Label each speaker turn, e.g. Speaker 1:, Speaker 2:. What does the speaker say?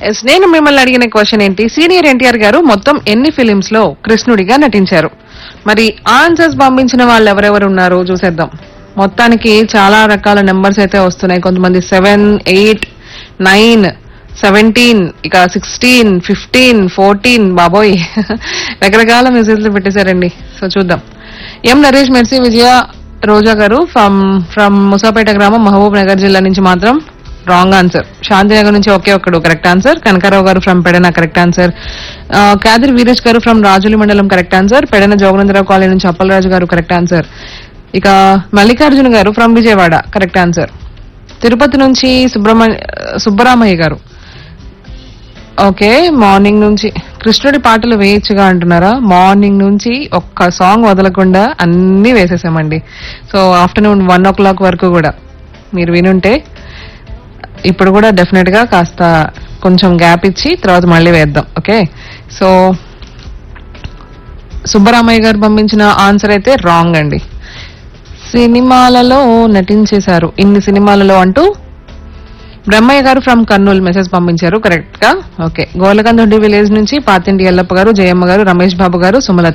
Speaker 1: yes నేను మిమ్మల్ని అడిగిన క్వశ్చన్ ఏంటి సీనియర్ ఎన్టీఆర్ గారు మొత్తం ఎన్ని ఫిలిమ్స్ లో కృష్ణుడిగా నటించారు మరి ఆన్సర్స్ పంపించిన వాళ్ళు ఎవరెవరు ఉన్నారు చూసేద్దాం మొత్తానికి చాలా రకాల నెంబర్స్ అయితే వస్తున్నాయి కొంతమంది సెవెన్ ఎయిట్ నైన్ సెవెంటీన్ ఇక సిక్స్టీన్ ఫిఫ్టీన్ ఫోర్టీన్ బాబోయ్ రకరకాల మెసేజ్లు పెట్టేశారండి సో చూద్దాం ఎం నరేష్ మెర్సీ విజయ రోజా గారు ఫ్రమ్ ఫ్రమ్ ముసాపేట గ్రామం మహబూబ్ నగర్ జిల్లా నుంచి మాత్రం రాంగ్ ఆన్సర్ శాంతినగర్ నుంచి ఒకే ఒక్కడు correct answer Kanakarao garu from Pedana correct answer Kadiri Veeresh garu from Rajuli మండలం correct answer Pedana Joganandarao colony నుంచి అప్పలరాజు గారు కరెక్ట్ ఆన్సర్ ఇక Mallikarjuna garu from Vijayawada correct answer Tirupati నుంచి సుబ్రహ్మణ్య సుబ్బరామయ్య గారు ఓకే మార్నింగ్ నుంచి కృష్ణుడి పాటలు వేయచ్చుగా అంటున్నారా మార్నింగ్ నుంచి ఒక్క సాంగ్ వదలకుండా అన్ని వేసేసామండి so afternoon one o'clock వరకు కూడా మీరు వినుంటే ఇప్పుడు కూడా డెఫినెట్ గా కాస్త కొంచెం గ్యాప్ ఇచ్చి తర్వాత మళ్ళీ వేద్దాం ఓకే సో సుబ్బరామయ్య గారు పంపించిన ఆన్సర్ అయితే రాంగ్ అండి సినిమాలలో నటించేశారు ఇన్ని సినిమాలలో అంటూ బ్రహ్మయ్య గారు ఫ్రమ్ కర్నూలు మెసేజ్ పంపించారు కరెక్ట్ గా ఓకే గోలకందొడ్డి విలేజ్ నుంచి పాతింటి ఎల్లప్ప గారు జయమ్మ గారు రమేష్ బాబు గారు సుమలత